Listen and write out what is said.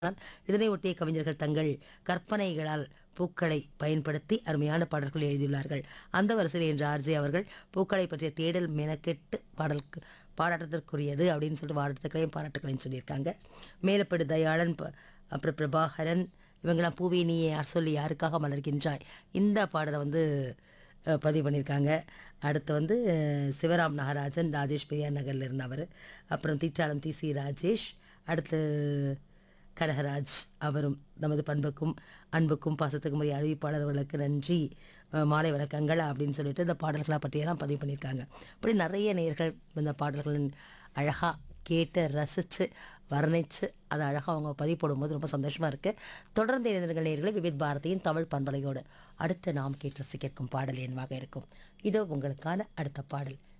ஆனால் இதனை ஒட்டிய கவிஞர்கள் தங்கள் கற்பனைகளால் பூக்களை பயன்படுத்தி அருமையான பாடல்கள் எழுதியுள்ளார்கள் அந்த வரிசையில் இன்று ஆர்ஜே அவர்கள் பூக்களை பற்றிய தேடல் மெனக்கெட்டு பாடலுக்கு பாராட்டத்திற்குரியது அப்படின்னு சொல்லிட்டு வாழ்த்துக்களையும் பாராட்டுகளையும் சொல்லியிருக்காங்க மேலப்படு தயாளன் ப- அப்புறம் பிரபாகரன் இவங்களாம் பூவி நீ யார் சொல்லி யாருக்காக மலர்கின்றாய் இந்த பாடலை வந்து அஹ், பதிவு பண்ணியிருக்காங்க அடுத்து வந்து அஹ், சிவராம் நாகராஜன் ராஜேஷ் பெரியார் நகரில் இருந்தவர் அப்புறம் தீட்டாளம் டி சி ராஜேஷ் அடுத்து கனகராஜ் அவரும் நமது பண்புக்கும் அன்புக்கும் பாசத்துக்கும் உரிய அறிவிப்பாளர்களுக்கு நன்றி அஹ், மாலை வணக்கங்கள் அப்படின்னு சொல்லிட்டு இந்த பாடல்களை பற்றியெல்லாம் பதிவு பண்ணியிருக்காங்க இப்படி நிறைய நேயர்கள் இந்த பாடல்களின் அழகாக கேட்டு ரசித்து வர்ணித்து அதை அழகாக அவங்க பதிவு போடும்போது ரொம்ப சந்தோஷமாக இருக்குது தொடர்ந்து இணைந்திருக்கிற நேயர்களை விவித் பாரதியின் தமிழ் பண்பலையோடு அடுத்து நாம் கேட்டு ரசிக்கும் பாடல் என்னவாக இருக்கும் இதோ உங்களுக்கான அடுத்த பாடல்